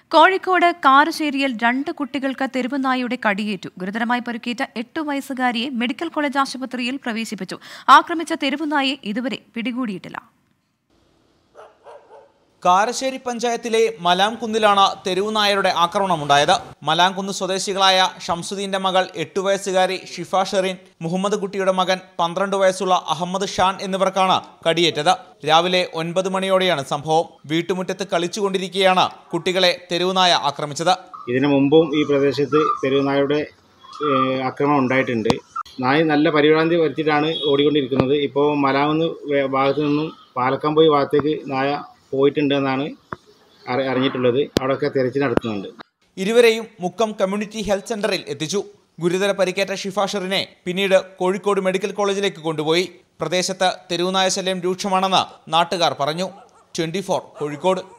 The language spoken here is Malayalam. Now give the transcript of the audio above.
കോഴിക്കോട് കാരശ്ശേരിയിൽ രണ്ട് കുട്ടികൾക്ക് തെരുവുനായയുടെ കടിയേറ്റു ഗുരുതരമായി പരിക്കേറ്റ എട്ടു വയസ്സുകാരിയെ മെഡിക്കൽ കോളേജ് ആശുപത്രിയിൽ പ്രവേശിപ്പിച്ചു ആക്രമിച്ച തെരുവുനായെ ഇതുവരെ പിടികൂടിയിട്ടില്ല കാരശ്ശേരി പഞ്ചായത്തിലെ മലാംകുന്നിലാണ് തെരുവുനായരുടെ ആക്രമണമുണ്ടായത് മലാംകുന്ന് സ്വദേശികളായ ഷംസുദ്ദീന്റെ മകൾ എട്ടു വയസ്സുകാരി ഷിഫ ഷെറിൻ മുഹമ്മദ് കുട്ടിയുടെ മകൻ പന്ത്രണ്ട് വയസ്സുള്ള അഹമ്മദ് ഷാൻ എന്നിവർക്കാണ് കടിയേറ്റത് രാവിലെ ഒൻപത് മണിയോടെയാണ് സംഭവം വീട്ടുമുറ്റത്ത് കളിച്ചുകൊണ്ടിരിക്കെയാണ് കുട്ടികളെ തെരുവുനായ ആക്രമിച്ചത് ഇതിനു മുമ്പും ഈ പ്രദേശത്ത് തെരുവുനായയുടെ ഏഹ്, ആക്രമണം ഉണ്ടായിട്ടുണ്ട് നായ നല്ല പരിഭ്രാന്തി വരുത്തിയിട്ടാണ് ഓടിക്കൊണ്ടിരിക്കുന്നത് ഇപ്പോൾ മലാമെന്ന് ഭാഗത്തു നിന്നും പാലക്കാമ്പൊഴി ഭാഗത്തേക്ക് നായ പോയിട്ടുണ്ട് എന്നാണ് അറി അറിഞ്ഞിട്ടുള്ളത് അവിടെയൊക്കെ തെരച്ചിൽ നടത്തുന്നുണ്ട് ഇരുവരെയും മുക്കം കമ്മ്യൂണിറ്റി ഹെൽത്ത് സെന്ററിൽ എത്തിച്ചു ഗുരുതര പരിക്കേറ്റ ഷിഫ ഷെറിനെ പിന്നീട് കോഴിക്കോട് മെഡിക്കൽ കോളേജിലേക്ക് കൊണ്ടുപോയി പ്രദേശത്ത് തെരുവുനായ ശല്യം രൂക്ഷമാണെന്ന് നാട്ടുകാർ പറഞ്ഞു ട്വന്റി കോഴിക്കോട്